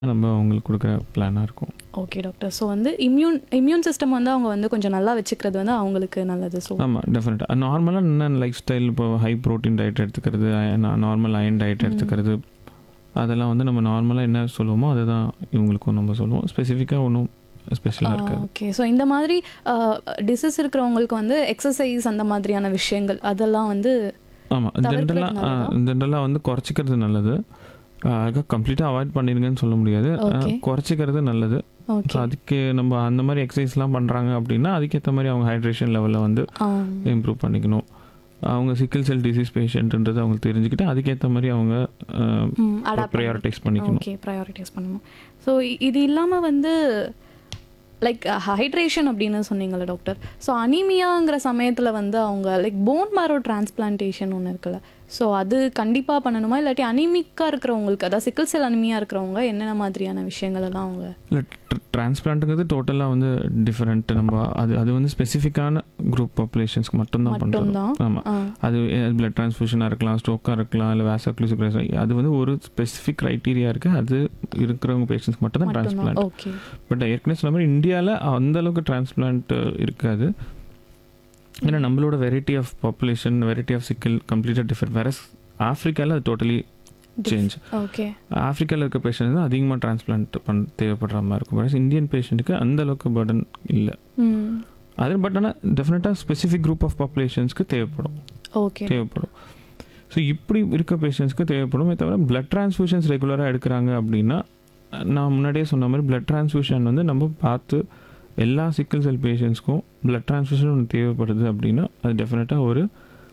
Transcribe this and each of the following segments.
நம்ம அவங்களுக்கு கொடுக்குற பிளானாக இருக்கும் ஓகே டாக்டர் ஸோ வந்து இம்யூன் இம்யூன் சிஸ்டம் வந்து அவங்க வந்து கொஞ்சம் நல்லா வச்சுக்கிறது வந்து அவங்களுக்கு நல்லது ஸோ ஆமாம் டெஃபினட்டாக நார்மலாக என்ன லைஃப் ஸ்டைல் இப்போ ஹை ப்ரோட்டீன் டயட் எடுத்துக்கிறது நார்மல் அயன் டயட் எடுத்துக்கிறது அதெல்லாம் வந்து நம்ம நார்மலாக என்ன சொல்லுவோமோ அதை தான் இவங்களுக்கும் நம்ம சொல்லுவோம் ஸ்பெசிஃபிக்காக ஒன்றும் ஸ்பெஷலாக இருக்காது ஓகே ஸோ இந்த மாதிரி டிசீஸ் இருக்கிறவங்களுக்கு வந்து எக்ஸசைஸ் அந்த மாதிரியான விஷயங்கள் அதெல்லாம் வந்து ஆமாம் தவிர்க்கிறது ஜென்ரலாக நல்லதா? ஜென்ரலாக வந்து குறைச்சிக்கிறது நல்லது அதுக்காக கம்ப்ளீட்டாக அவாய்ட் பண்ணிடுங்கன்னு சொல்ல முடியாது Okay. குறைச்சிக்கிறது நல்லது ஸோ ஓகே அதுக்கு நம்ம அந்த மாதிரி எக்ஸசைஸ்லாம் பண்ணுறாங்க அப்படின்னா அதுக்கேற்ற மாதிரி அவங்க ஹைட்ரேஷன் லெவலில் வந்து இம்ப்ரூவ் பண்ணிக்கணும் அவங்க சிக்கிள் செல் டிசீஸ் பேஷண்ட்ன்றது அவங்களுக்கு தெரிஞ்சுக்கிட்டு அதுக்கேற்ற மாதிரி அவங்க ப்ரையாரிட்டைஸ் பண்ணிக்கணும் ஓகே ப்ரையாரிட்டைஸ் பண்ணணும் ஸோ இது இல்லாமல் வந்து லைக் ஹைட்ரேஷன் அப்படின்னு சொன்னீங்கல்ல டாக்டர் ஸோ அனீமியாங்கிற சமயத்தில் வந்து அவங்க லைக் போன் மாரோ டிரான்ஸ்பிளான்டேஷன் ஒன்று இருக்குல்ல ஸோ அது கண்டிப்பாக பண்ணணுமா இல்லாட்டி அனிமிக்காக இருக்கிறவங்களுக்கு அதாவது சிக்கிள் செல் அனிமியா இருக்கிறவங்க என்னென்ன மாதிரியான விஷயங்கள் எல்லாம் அவங்க இல்லை டிரான்ஸ்பிளான்ட்டுங்கிறது டோட்டலாக வந்து டிஃப்ரெண்ட் நம்ம அது அது வந்து ஸ்பெசிஃபிக்கான குரூப் பாப்புலேஷன்ஸ்க்கு மட்டும்தான் பண்ணுறோம் மட்டும்தான் ஆமாம் ஆ அது பிளட் ட்ரான்ஸ்ஃபியூஷனாக இருக்கலாம் ஸ்ட்ரோக்காக இருக்கலாம் இல்லை வேசோக்ளிசிக்ரேஸ் அது வந்து ஒரு ஸ்பெசிஃபிக் க்ரைட்டீரியா இருக்குது அது இருக்கிறவங்க பேஷண்ட்ஸ்க்கு மட்டும் தான் மட்டும்தான் டிரான்ஸ்பிளான்ட் ஓகே பட் ஏற்கனவே சொன்ன மாதிரி இந்தியாவில் அந்த அளவுக்கு டிரான்ஸ்பிளான்ட் இருக்காது ஏன்னா நம்மளோட variety of population variety of sickle கம்ப்ளீட்டாக டிஃபரெண்ட் வேற ஆஃப்ரிக்காவில் அது டோட்டலி சேஞ்ச் ஓகே ஆஃப்ரிக்காவில் இருக்க பேஷண்ட் தான் அதிகமாக டிரான்ஸ்பிளான்ட் பண் தேவைப்படுற மாதிரி இருக்கும் வேற இந்தியன் பேஷண்ட்டுக்கு அந்த அளவுக்கு பர்டன் இல்லை ம் அது பட் ஆனால் டெஃபினட்டாக ஸ்பெசிஃபிக் குரூப் ஆஃப் பாப்புலேஷன்ஸ்க்கு தேவைப்படும் ஓகே தேவைப்படும் ஸோ இப்படி இருக்க பேஷண்ட்ஸ்க்கு தேவைப்படுமே தவிர பிளட் ட்ரான்ஸ்ஃபியூஷன்ஸ் ரெகுலராக எடுக்கிறாங்க அப்படின்னா நான் முன்னாடியே சொன்ன மாதிரி பிளட் ட்ரான்ஸ்ஃபியூஷன் வந்து நம்ம பார்த்து எல்லா சிக்கல் செல் பேஷண்ட்ஸ்க்கும் பிளட் ட்ரான்ஸ்ஃபியூஷன் ஒன்று தேவைப்படுது அப்படின்னா அது டெஃபினட்டாக ஒரு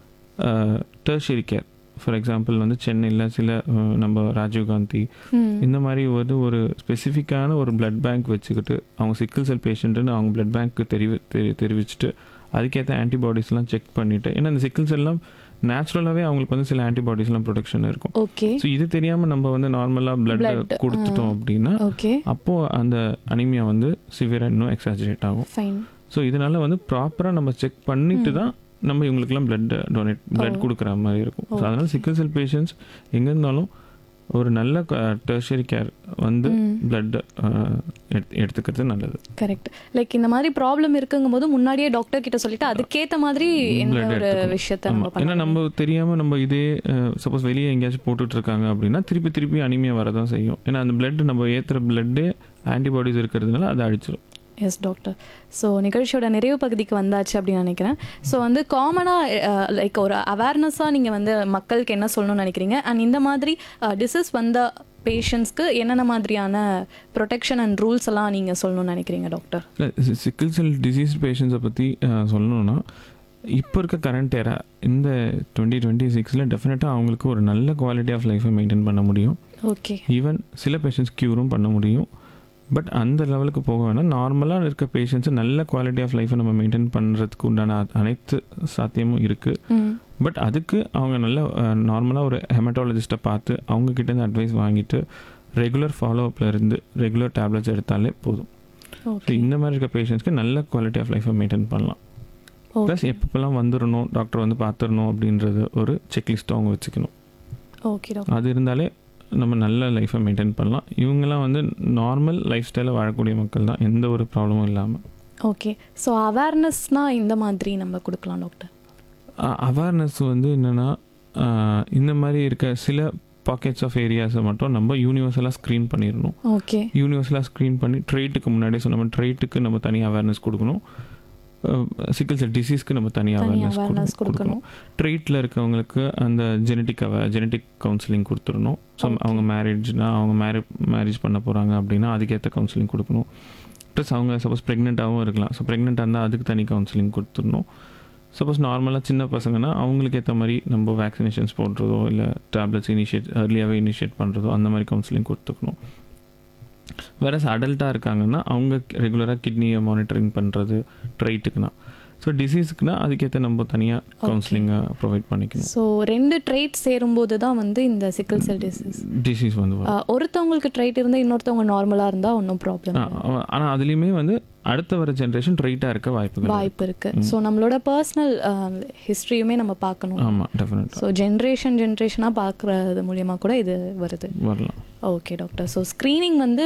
டெர்ஷரி கேர் ஃபார் எக்ஸாம்பிள் வந்து சென்னையில் சில அஹ், நம்ம ராஜீவ்காந்தி ம் இந்த மாதிரி வந்து ஒரு ஸ்பெசிஃபிக்கான ஒரு பிளட் பேங்க் வச்சுக்கிட்டு அவங்க சிக்கிள் செல் பேஷண்ட்டுன்னு அவங்க பிளட் பேங்க்கு தெரிவி தெரி தெரிவிச்சுட்டு அதுக்கேற்ற ஆன்டிபாடிஸ்லாம் செக் பண்ணிவிட்டு ஏன்னா இந்த சிக்கிள் செல்லாம் நேச்சுரலாகவே அவங்களுக்கு வந்து சில ஆன்டிபாடிஸ்லாம் ப்ரொடெக்ஷன் இருக்கும் ஓகே ஸோ இது தெரியாமல் நம்ம வந்து நார்மலாக பிளட் Blood, கொடுத்துட்டோம் ஆ. அப்படின்னா ஓகே அப்போது அந்த அனிமியா வந்து சிவியராக இன்னும் எக்ஸாஜரேட் ஆகும் ஃபைன் ஸோ இதனால் வந்து ப்ராப்பராக நம்ம செக் பண்ணிட்டு தான் நம்ம இவங்களுக்குலாம் பிளட் டொனேட் பிளட் ஓ. கொடுக்குற மாதிரி இருக்கும் ஸோ ஓகே. அதனால் சிக்கிள் செல் பேஷண்ட்ஸ் எங்கே இருந்தாலும் ஒரு நல்ல டெர்ஷரி கேர் வந்து ம் பிளட் எடுத்துக்கிறது நல்லது கரெக்ட் லைக் இந்த மாதிரி ப்ராப்ளம் இருக்குங்கும் போது முன்னாடியே டாக்டர் கிட்ட சொல்லிட்டு அதுக்கேத்த மாதிரி என்ன Blood ஒரு எடுத்துக்கணும். விஷயத்த ஆமா. நம்ம ஏன்னா பண்ணணும் நம்ம தெரியாமல் நம்ம இதே சப்போஸ் வெளியே எங்கேயாச்சும் போட்டுட்டு இருக்காங்க அப்படின்னா திருப்பி திருப்பி அனிமியா வரதான் செய்யும் ஏன்னா அந்த பிளட் நம்ம ஏற்றுற பிளட்டு ஆன்டிபாடிஸ் இருக்கிறதுனால அதை அடிச்சிடும் எஸ் டாக்டர் ஸோ நிகழ்ச்சியோட நிறைவு பகுதிக்கு வந்தாச்சு அப்படின்னு நினைக்கிறேன் ஸோ வந்து காமனாக லைக் ஒரு அவேர்னஸாக நீங்கள் வந்து மக்களுக்கு என்ன சொல்லணும்னு நினைக்கிறீங்க அண்ட் இந்த மாதிரி டிசீஸ் வந்த பேஷண்ட்ஸ்க்கு என்னென்ன மாதிரியான ப்ரொடெக்ஷன் அண்ட் ரூல்ஸ் எல்லாம் நீங்கள் சொல்லணும்னு நினைக்கிறீங்க டாக்டர் சிக்கிள் செல் டிசீஸ் பேஷண்ட்ஸை பற்றி சொல்லணும்னா இப்போ இருக்க கரண்ட் ஏரா இந்த டுவெண்ட்டி டுவெண்ட்டி சிக்ஸில் டெஃபினட்டாக அவங்களுக்கு ஒரு நல்ல குவாலிட்டி ஆஃப் லைஃப்பை மெயின்டைன் பண்ண முடியும் ஓகே ஈவன் சில பேஷண்ட்ஸ் க்யூரும் பண்ண முடியும் பட் அந்த லெவலுக்கு போக வேணாம் நார்மலாக இருக்க பேஷண்ட்ஸை நல்ல குவாலிட்டி ஆஃப் லைஃப்பை நம்ம மெயின்டைன் பண்ணுறதுக்கு உண்டான அ- அனைத்து சாத்தியமும் இருக்குது ம் பட் அதுக்கு அவங்க நல்ல நார்மலாக ஒரு ஹெமட்டாலஜிஸ்ட்டை பார்த்து அவங்க கிட்டேருந்து அட்வைஸ் வாங்கிட்டு ரெகுலர் ஃபாலோஅப்பில் இருந்து ரெகுலர் டேப்லெட்ஸ் எடுத்தாலே போதும் ஸோ ஓகே இந்த மாதிரி இருக்க பேஷண்ட்ஸ்க்கு நல்ல குவாலிட்டி ஆஃப் லைஃப்பை மெயின்டைன் பண்ணலாம் ப்ளஸ் எப்பப்பெல்லாம் வந்துடணும் டாக்டர் வந்து பார்த்துடணும் அப்படின்றது ஒரு செக்லிஸ்ட்டை அவங்க வச்சுக்கணும் ஓகே டாக்டர் அது இருந்தாலே நம்ம நல்ல லைஃப்பை மெயின்டைன் பண்ணலாம் இவங்கெல்லாம் வந்து நார்மல் லைஃப் ஸ்டைலில் வாழக்கூடிய மக்கள் தான் எந்த ஒரு ப்ராப்ளமும் இல்லாமல் ஓகே ஸோ அவேர்னஸ்னால் இந்த மாதிரி நம்ம கொடுக்கலாம் டாக்டர் அவேர்னஸ் வந்து என்னென்னா இந்த மாதிரி இருக்க சில பாக்கெட்ஸ் ஆஃப் ஏரியாஸை மட்டும் நம்ம யூனிவர்சலாக ஸ்க்ரீன் பண்ணிடணும் ஓகே யூனிவர்சலாக ஸ்க்ரீன் பண்ணி ட்ரேட்டுக்கு முன்னாடியே சொன்ன மாதிரி ட்ரேட்டுக்கு நம்ம தனி அவேர்னஸ் கொடுக்கணும் சிக்கிள் செல் டிசீஸ்க்கு நம்ம தனி தனி அவேர்னஸ் அவேர்னஸ் கொடுக்கணும் கொடுக்கணும் ட்ரீட்டில் இருக்கவங்களுக்கு அந்த ஜெனட்டிக் அவ ஜெனட்டிக் கவுன்சிலிங் கொடுத்துடணும் ஸோ Okay. அவங்க மேரேஜ்னா அவங்க மேரே மேரேஜ் பண்ண போகிறாங்க அப்படின்னா அதுக்கேற்ற கவுன்சிலிங் கொடுக்கணும் ப்ளஸ் அவங்க சப்போஸ் ப்ரெக்னெண்ட்டாகவும் இருக்கலாம் ஸோ ப்ரெக்னெண்ட்டாக இருந்தால் அதுக்கு தனி கவுன்சிலிங் கொடுத்துடணும் சப்போஸ் நார்மலாக சின்ன பசங்கன்னா அவங்களுக்கு ஏற்ற மாதிரி நம்ம வேக்சினேஷன்ஸ் போடுறதோ இல்லை டேப்லெட்ஸ் இனிஷியேட் ஏர்லியாகவே இனிஷியேட் பண்ணுறதோ அந்த மாதிரி கவுன்சிலிங் கொடுத்துக்கணும் வேற அடல்ட்டாக இருக்காங்கன்னா அவங்க ரெகுலராக கிட்னியை மானிட்டரிங் பண்ணுறது ட்ரைட்டுக்குனா ஸோ டிசீஸ்க்குனா அதுக்கேற்ற நம்ம தனியாக கவுன்சிலிங்கை ப்ரொவைட் பண்ணிக்கணும் ஸோ ரெண்டு ட்ரைட் சேரும்போது தான் வந்து இந்த சிக்கிள் செல் டிசீஸ் டிசீஸ் வந்து வரும் ஒருத்தவங்களுக்கு ட்ரைட் இருந்தால் இன்னொருத்தவங்க நார்மலாக இருந்தால் ஒன்றும் ப்ராப்ளம் ஆனால் அதுலேயுமே வந்து அடுத்த வர ஜென்ரேஷன் ரைட்டாக இருக்க வாய்ப்புகள் வாய்ப்பு இருக்கு ஸோ நம்மளோட பர்சனல் ஹிஸ்ட்ரியுமே நம்ம பார்க்கணும் ஆமாம் டெஃபினட்டாக ஸோ ஜென்ரேஷன் ஜென்ரேஷனாக பார்க்குறது மூலியமாக கூட இது வருது வரலாம் ஓகே டாக்டர் ஸோ ஸ்க்ரீனிங் வந்து